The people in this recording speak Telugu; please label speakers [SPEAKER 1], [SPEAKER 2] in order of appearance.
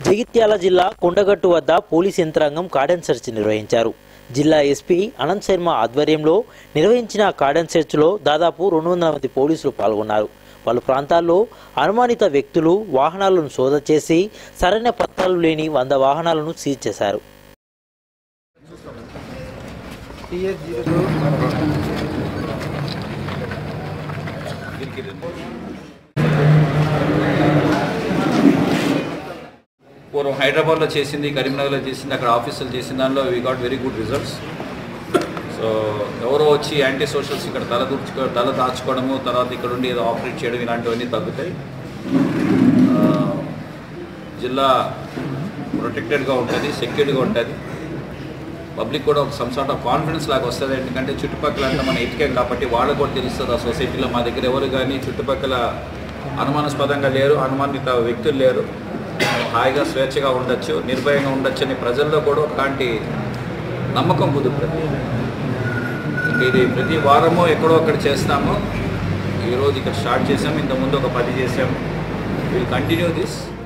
[SPEAKER 1] జగిత్యాల జిల్లా కొండగట్టు వద్ద పోలీస్ యంత్రాంగం కార్డన్ సెర్చ్ నిర్వహించారు జిల్లా ఎస్పీ అనంత్ శర్మ ఆధ్వర్యంలో నిర్వహించిన కార్డన్ సెర్చ్లో దాదాపు రెండు వందల మంది పోలీసులు పాల్గొన్నారు పలు ప్రాంతాల్లో అనుమానిత వ్యక్తులు వాహనాలను సోద చేసి సరైన పత్రాలు లేని వంద వాహనాలను సీజ్ చేశారు
[SPEAKER 2] పూర్వం హైదరాబాద్లో చేసింది కరీంనగర్లో చేసింది అక్కడ ఆఫీసులు చేసిన దానిలో we got very good results so ఎవరో వచ్చి యాంటీ సోషల్స్ ఇక్కడ తల దూర్చుకో తల దాచుకోవడము తర్వాత ఇక్కడ ఉండి ఏదో ఆపరేట్ చేయడం ఇలాంటివన్నీ తగ్గుతాయి ఆ, జిల్లా ప్రొటెక్టెడ్గా ఉంటుంది సెక్యూర్డ్గా ఉంటుంది పబ్లిక్ కూడా ఒక సమ్ సార్ట్ ఆఫ్ కాన్ఫిడెన్స్ లాగా వస్తుంది ఎందుకంటే చుట్టుపక్కల అంతా మన ఎతికాం కాబట్టి వాళ్ళకు కూడా తెలుస్తుంది ఆ సొసైటీలో మా దగ్గర ఎవరు కానీ చుట్టుపక్కల అనుమానాస్పదంగా లేరు అనుమానిత వ్యక్తులు లేరు హాయిగా స్వేచ్ఛగా ఉండొచ్చు నిర్భయంగా ఉండొచ్చు అని ప్రజల్లో కూడా ఒకలాంటి నమ్మకం కుదురుతుంది ఇంక ఇది ప్రతి వారము ఎక్కడో అక్కడ చేస్తాము ఈరోజు ఇక్కడ స్టార్ట్ చేసాము ఇంతకుముందు ఒక పది చేసాము విల్ కంటిన్యూ దిస్